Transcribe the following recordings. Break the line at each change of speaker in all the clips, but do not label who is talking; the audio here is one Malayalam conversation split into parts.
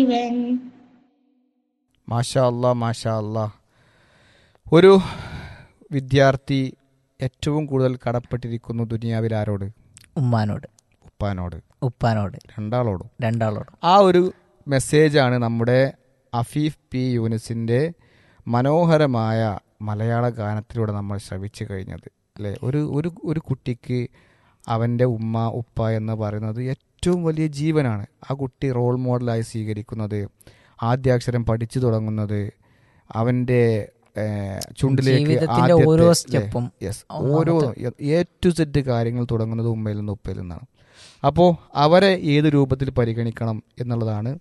ജീവൻ
മാഷാ അല്ലാ മാഷാ അല്ലാ ഒരു വിദ്യാർത്ഥി ഏറ്റവും കൂടുതൽ കടപ്പെട്ടിരിക്കുന്നു ദുനിയാവിൽ ആരോട്
ഉമ്മാനോട്
ഉപ്പാനോട്
ഉപ്പാനോട്
രണ്ടാളോടും
രണ്ടാളോടും
ആ ഒരു മെസ്സേജാണ് നമ്മുടെ അഫീഫ് പി യൂനിസിൻ്റെ മനോഹരമായ മലയാള ഗാനത്തിലൂടെ നമ്മൾ ശ്രവിച്ചു കഴിഞ്ഞത് അല്ലേ ഒരു ഒരു ഒരു കുട്ടിക്ക് അവൻ്റെ ഉമ്മ ഉപ്പ എന്ന് പറയുന്നത് ഏറ്റവും വലിയ ജീവനാണ് ആ കുട്ടി റോൾ മോഡലായി സ്വീകരിക്കുന്നത് ആദ്യാക്ഷരം പഠിച്ചു തുടങ്ങുന്നത് അവൻ്റെ ഏഹ്, ചുണ്ടിലേക്ക്
ജീവിതത്തിന്റെ
ആദ്യത്തെ-
ഓരോ
അല്ലേ?
സ്റ്റെപ്പും
യെസ്
ഒന്നാമത്തെ-
ഓരോ എ ടു സെറ്റ് കാര്യങ്ങൾ തുടങ്ങുന്നത് ഉമ്മയിൽ നിന്ന് ഉപ്പയിൽ നിന്നാണ് അപ്പോൾ അവരെ ഏത് രൂപത്തിൽ പരിഗണിക്കണം എന്നുള്ളതാണ്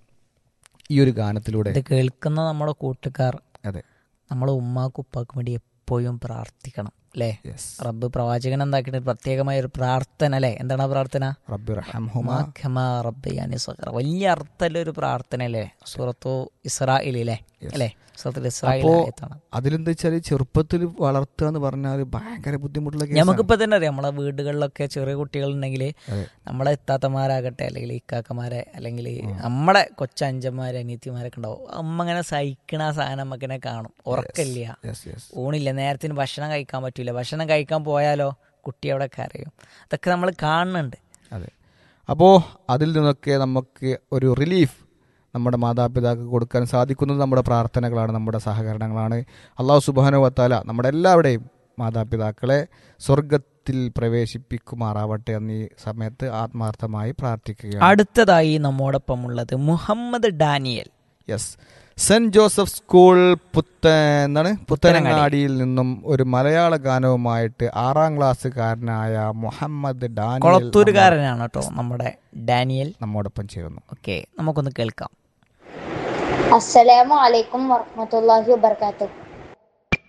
ഈ ഒരു ഗാനത്തിലൂടെ
ഇത് കേൾക്കുന്ന നമ്മുടെ കൂട്ടുകാർ
അതെ
നമ്മളെ ഉമ്മാക്കും ഉപ്പാക്കും വേണ്ടി എപ്പോഴും പ്രാർത്ഥിക്കണം അല്ലേ
യെസ്
റബ്ബ് പ്രവാചകൻ എന്താക്കിയിട്ട് പ്രത്യേകമായ ഒരു പ്രാർത്ഥന അല്ലേ എന്താണ് ആ പ്രാർത്ഥന
റബ്ബി റഹംഹുമ
ഉമ്മാ ഖമാ റബ്ബയാനി സഗറ. വലിയ അർത്ഥമുള്ള ഒരു പ്രാർത്ഥന അല്ലേ സൂറത്തു ഇസ്രായേലിലെ
Yes.
അല്ലേ സൂറത്തുൽ ഇസ്രായേൽ
അപ്പോ
ആയത്താണ്
അതിലെന്താ വെച്ചാൽ ചെറുപ്പത്തിൽ വളർത്തുക എന്ന് പറഞ്ഞാൽ ഭയങ്കര ബുദ്ധിമുട്ടുള്ള കേസാണ്.
നമുക്കിപ്പോ തന്നെ അറിയാം നമ്മളെ വീടുകളിലൊക്കെ ചെറിയ കുട്ടികളുണ്ടെങ്കിൽ
അതെ.
നമ്മളെ എത്താത്തമാരാകട്ടെ അല്ലെങ്കിൽ ഇക്കാക്കമാരെ അല്ലെങ്കിൽ നമ്മളെ കൊച്ചഞ്ചന്മാരെ അനിയത്തിമാരൊക്കെ ഉണ്ടാവും അമ്മ ഇങ്ങനെ സഹിക്കണ ആ സാധനം നമുക്കിനെ കാണും ഉറക്കില്ല
Yes, yes.
ഊണില്ല നേരത്തിന് ഭക്ഷണം കഴിക്കാൻ പറ്റൂല ഭക്ഷണം കഴിക്കാൻ പോയാലോ കുട്ടി അവിടെ കരയും അതൊക്കെ നമ്മൾ കാണുന്നുണ്ട്
അതെ അപ്പോൾ അതിൽ നിന്നൊക്കെ നമുക്ക് ഒരു റിലീഫ് നമ്മുടെ മാതാപിതാക്കൾക്ക് കൊടുക്കാൻ സാധിക്കുന്നത് നമ്മുടെ പ്രാർത്ഥനകളാണ് നമ്മുടെ സഹകരണങ്ങളാണ് അള്ളാഹു സുബാനു വത്താല നമ്മുടെ എല്ലാവരുടെയും മാതാപിതാക്കളെ സ്വർഗത്തിൽ പ്രവേശിപ്പിക്കുമാറാവട്ടെ എന്ന് ഈ സമയത്ത് ആത്മാർത്ഥമായി പ്രാർത്ഥിക്കുകയാണ്
അടുത്തതായി നമ്മോടൊപ്പം ഉള്ളത് Muhammad Daniel
yes saint Joseph school പുത്ത എന്താണ് പുത്തനങ്ങാടിയിൽ നിന്നും ഒരു മലയാള ഗാനവുമായിട്ട് ആറാം ക്ലാസ്സുകാരനായ മുഹമ്മദ് ഡാനിയൽ
കൊളത്തൂരുകാരനാണ് കേട്ടോ നമ്മുടെ ഡാനിയൽ
നമ്മോടൊപ്പം ചേരുന്നു
ഓക്കെ നമുക്കൊന്ന് കേൾക്കാം
അസ്സലാമു അലൈക്കും വറഹ്മത്തുള്ളാഹി വബർക്കാത്തു